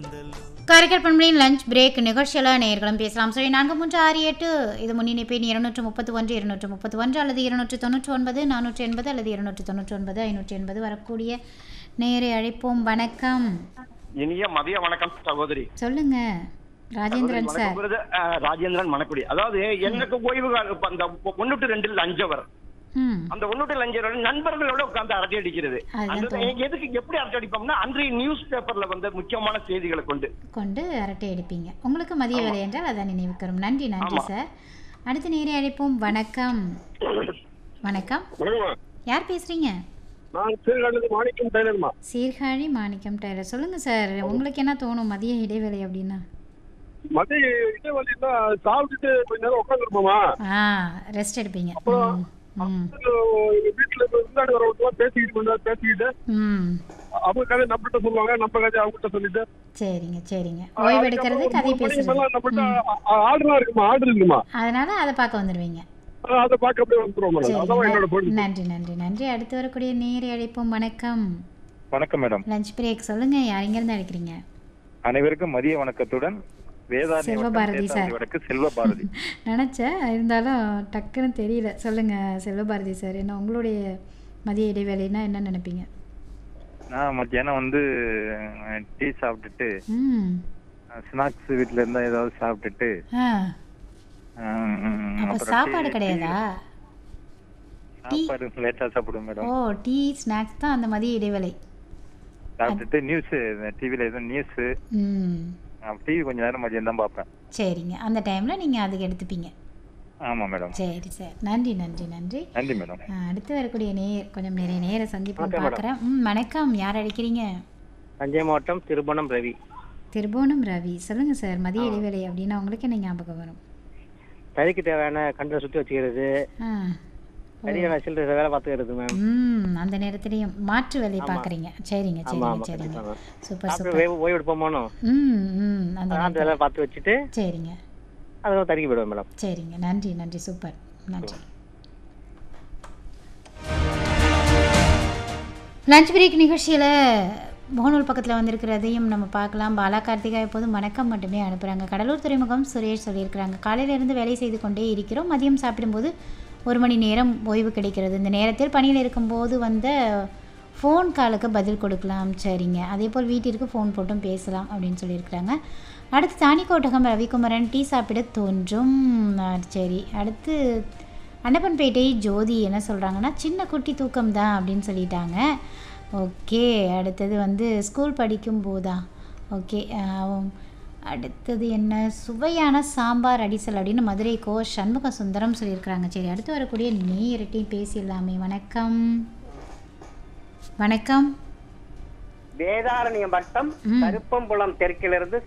காரைக்கால் பண்புகளின் lunch break நிகழ்ச்சியில் நேர்களும் பேசலாம் சரி நான்கு மூன்று ஆறு எட்டு இது முன்னிணைப்பின் இருநூற்று முப்பத்தி ஒன்று இருநூற்று முப்பத்தி ஒன்று அல்லது இருநூற்று தொண்ணூற்றி ஒன்பது நானூற்றி எண்பது அல்லது இருநூற்று தொண்ணூற்றி ஒன்பது ஐநூற்றி எண்பது வரக்கூடிய நேரை அழைப்போம் வணக்கம் இனிய மதிய வணக்கம் சகோதரி சொல்லுங்க ராஜேந்திரன் வணக்கம் சார் விருது, அஹ், ராஜேந்திரன் மணக்குடி அதாவது எனக்கு ஓய்வு கால இப்ப அந்த ஒன்னு டு ரெண்டில் லஞ்சவர் ம் அந்த ஒன்னு டு லஞ்சவர் நண்பர்களோட உட்கார்ந்து அரட்டை அடிக்கிறது அதுதான் அந்த தோணும். எதுக்கு எப்படி அரட்டை அடிப்போம்னா அன்றைய நியூஸ் பேப்பர்ல வந்த முக்கியமான செய்திகளை கொண்டு கொண்டு அரட்டை அடிப்பீங்க உங்களுக்கு மதிய வேலை என்றால் அதான் நினைவுக்கரும் நன்றி நன்றி ஆமா. சார் அடுத்த நேரை அழைப்போம் வணக்கம் வணக்கம் யார் பேசுறீங்க நான் சீர்காழிலிருந்து மாணிக்கம் டெய்லர்மா சீர்காழி மாணிக்கம் டெய்லர் சொல்லுங்க சார் உங்களுக்கு என்ன தோணும் மதிய இடைவேளை அப்படின்னா மதிய இடைவெளினா சாப்பிட்டுட்டு கொஞ்ச நேரம் உட்காந்துருப்போமா ஆ ரெஸ்ட் எடுப்பீங்க ம், ம் வீட்டுல முன்னாடி வரவங்க பேசிக்கிட்டு கொஞ்ச நேரம் பேசிக்கிட்டு ம் அவங்க கதை நம்மகிட்ட சொல்லுவாங்க நம்ம கதை அவங்ககிட்ட சொல்லிட்டு சரிங்க சரிங்க ஓய்வு எடுக்கிறது கதை பேசுறது நம்மகிட்ட ஆர்டர்லாம் இருக்குமா ஆர்டர் இருக்குமா அதனால அதை பார்க்க வந்துடுவீங்க அதை பார்க்க அப்படியே வந்துருவோம் மேடம் சரி அதான் என்னோட பொண்ணு நன்றி நன்றி நன்றி அடுத்து வரக்கூடிய நேரை அழைப்போம் வணக்கம் வணக்கம் மேடம் லஞ்ச் பிரேக் சொல்லுங்க யார் இருந்து அழைக்கிறீங்க அனைவருக்கும் மதிய வணக்கத்துடன் வேதாரண்ய செல்வபாரதி வட்டம் சார். தேத்தாண்டி வடக்கு செல்வ பாரதி நினச்சேன் இருந்தாலும் டக்குன்னு தெரியல சொல்லுங்க செல்வபாரதி சார் என்ன உங்களுடைய மதிய இடைவேளைனா என்ன நினைப்பீங்க நான் மத்தியானம் வந்து டீ சாப்பிட்டுட்டு ம் ஸ்நாக்ஸ் வீட்ல இருந்தா ஏதாவது சாப்பிட்டுட்டு ஆ ஆஹ், அப்போ அப்புறம் சாப்பாடு டீ- கிடையாதா சாப்பாடு லேட்டா சாப்பிடுவேன் ஓ மேடம் டீ ஸ்நாக்ஸ் தான் அந்த மதிய இடைவேளை சாப்பிட்டுட்டு நியூஸ் டிவில எதுவும் நியூஸ் ம் டிவி கொஞ்ச நேரம் மதியம் தான் பார்ப்பேன் சரிங்க அந்த டைமில் நீங்கள் அதுக்கு எடுத்துப்பீங்க ஆமா மேடம் சரி சார் நன்றி நன்றி நன்றி நன்றி மேடம் ஆ, அடுத்து வரக்கூடிய நேர் கொஞ்சம் நிறைய நேர சந்திப்போம் பார்க்குறேன் ம் வணக்கம் யார் அழைக்கிறீங்க தஞ்சை மாவட்டம் திருபுவனம் ரவி திருபுவனம் ரவி சொல்லுங்க சார் மதிய இடைவேளை அப்படின்னா உங்களுக்கு என்ன ஞாபகம் வரும் தறிக்கு தேவையான கண்டை சுற்றி வச்சுக்கிறது ஆ சரியான சில்லறை வேலை பார்த்துக்கிறது மேம் ம் அந்த நேரத்துலையும் மாற்று வேலையை பார்க்குறீங்க சரிங்க ஆமா சரிங்க ஆமா சரிங்க கண்டிப்பாக சூப்பர் சாப்பிட்டு சூப்பர் ஓய்வு ஓய்வு எடுப்போமோனோ ம் ம் அந்த அந்த நேரத்துல- வேலை பார்த்து வச்சுட்டு சரிங்க அதுவும் தறிக்கு போயிடுவேன் மேடம் சரிங்க நன்றி நன்றி சூப்பர் நன்றி லஞ்ச் பிரேக் நிகழ்ச்சியில் முகநூல் பக்கத்தில் வந்திருக்கிறதையும் நம்ம பார்க்கலாம் பாலா கார்த்திகா எப்போதும் வணக்கம் மட்டுமே அனுப்புகிறாங்க கடலூர் துறைமுகம் சுரேஷ் சொல்லியிருக்கிறாங்க காலையிலிருந்து வேலை செய்து கொண்டே இருக்கிறோம் மதியம் சாப்பிடும்போது ஒரு மணி நேரம் ஓய்வு கிடைக்கிறது இந்த நேரத்தில் பணியில் இருக்கும்போது வந்த ஃபோன் காலுக்கு பதில் கொடுக்கலாம் சரிங்க அதே போல் வீட்டிற்கு ஃபோன் போட்டும் பேசலாம் அப்படின்னு சொல்லியிருக்கிறாங்க அடுத்து தானிக்கோட்டகம் ரவிக்குமரன் டீ சாப்பிட தோன்றும் ஆ, சரி அடுத்து அன்னப்பன்பேட்டை ஜோதி என்ன சொல்கிறாங்கன்னா சின்ன குட்டி தூக்கம் தான் அப்படின்னு சொல்லிட்டாங்க ஓகே அடுத்தது வந்து ஸ்கூல் படிக்கும் போதா ஓகே அடுத்தது என்ன சுவையான சாம்பார் அடிசல் அப்படின்னு மதுரை கோ சண்முக சுந்தரம் சொல்லியிருக்கிறாங்க சரி அடுத்து வரக்கூடிய நேரட்டையும் பேசிடலாமே வணக்கம் வணக்கம் வேதாரண்யம் வட்டம் ம். கருப்பம்புலம் தெற்கிலிருந்து